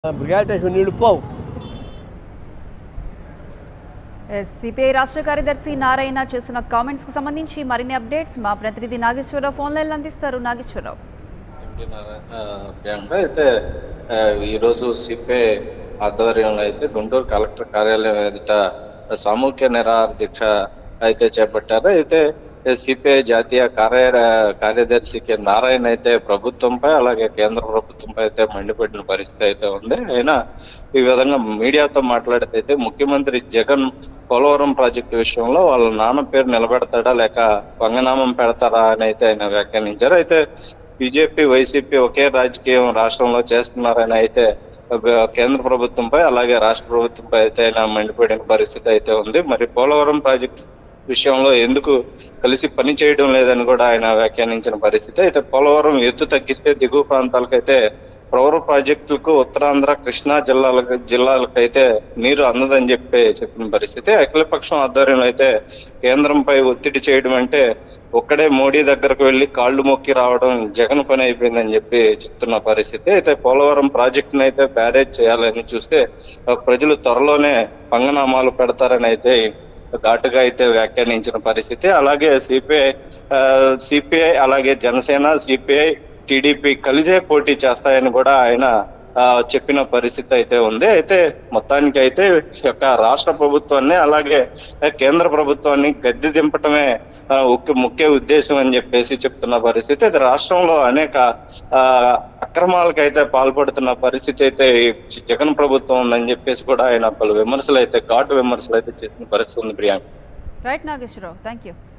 brigade station నీళ్లు పోవు yes, CPI రాష్ట్ర కార్యదర్శి నారాయణ చేసిన కామెంట్స్ కి సంబంధించి మరిన్ని అప్డేట్స్ మా ప్రతినిధి నాగేశ్వరరావు ఫోన్ లైన్లో అందిస్తారు నాగేశ్వరరావు ప్రియాంక అయితే ఆ, ఈరోజు సిపిఐ ఆధ్వర్యంలో అయితే గుంటూరు కలెక్టర్ కార్యాలయం ఎదుట సామూహిక నిరాహార దీక్ష అయితే చేపట్టారు అయితే సిపిఐ జాతీయ కార్య కార్యదర్శి కె నారాయణ అయితే ప్రభుత్వంపై అలాగే కేంద్ర ప్రభుత్వంపై అయితే మండిపడిన పరిస్థితి అయితే ఉంది అయినా ఈ విధంగా మీడియాతో మాట్లాడితే అయితే ముఖ్యమంత్రి జగన్ పోలవరం ప్రాజెక్టు విషయంలో వాళ్ళ నాన్న పేరు నిలబెడతాడా లేక వంగనామం పెడతారా అని అయితే ఆయన వ్యాఖ్యానించారు అయితే బీజేపీ వైసీపీ ఒకే రాజకీయం రాష్ట్రంలో చేస్తున్నారని అయితే ఒక కేంద్ర ప్రభుత్వంపై అలాగే రాష్ట్ర ప్రభుత్వంపై అయితే ఆయన మండిపడిన పరిస్థితి అయితే ఉంది మరి పోలవరం ప్రాజెక్టు విషయంలో ఎందుకు కలిసి పని చేయడం లేదని కూడా ఆయన వ్యాఖ్యానించిన పరిస్థితి అయితే పోలవరం ఎత్తు తగ్గిస్తే దిగువ ప్రాంతాలకైతే పౌర ప్రాజెక్టులకు ఉత్తరాంధ్ర కృష్ణా జిల్లాలకు జిల్లాలకైతే నీరు అందదని చెప్పి చెప్పిన పరిస్థితి అఖిలపక్షం ఆధ్వర్యంలో అయితే కేంద్రంపై ఒత్తిడి చేయడం అంటే ఒక్కడే మోడీ దగ్గరకు వెళ్లి కాళ్ళు మొక్కి రావడం జగన్ పని అయిపోయిందని చెప్పి చెప్తున్న పరిస్థితి అయితే పోలవరం ప్రాజెక్టును అయితే బ్యారేజ్ చేయాలని చూస్తే ఆ, ప్రజలు త్వరలోనే పంగనామాలు పెడతారని అయితే ఘాటుగా అయితే వ్యాఖ్యానించిన పరిస్థితి అలాగే సిపిఐ సిపిఐ అలాగే జనసేన సిపిఐ టీడీపీ కలిసే పోటీ చేస్తాయని కూడా ఆయన ఆ, చెప్పిన పరిస్థితి అయితే ఉంది అయితే మొత్తానికి అయితే ఈ యొక్క రాష్ట్ర ప్రభుత్వాన్ని అలాగే కేంద్ర ప్రభుత్వాన్ని గద్దె దింపటమే ఆ, ముఖ్య ముఖ్య ఉద్దేశం అని చెప్పేసి చెప్తున్న పరిస్థితి అయితే రాష్ట్రంలో అనేక ఆ, అక్రమాలకైతే పాల్పడుతున్న పరిస్థితి అయితే ఈ జగన్ ప్రభుత్వం ఉందని చెప్పేసి కూడా ఆయన పలు విమర్శలు అయితే ఘాటు విమర్శలు అయితే చేసిన పరిస్థితి ఉంది Priyanka right Nageswara Rao thank you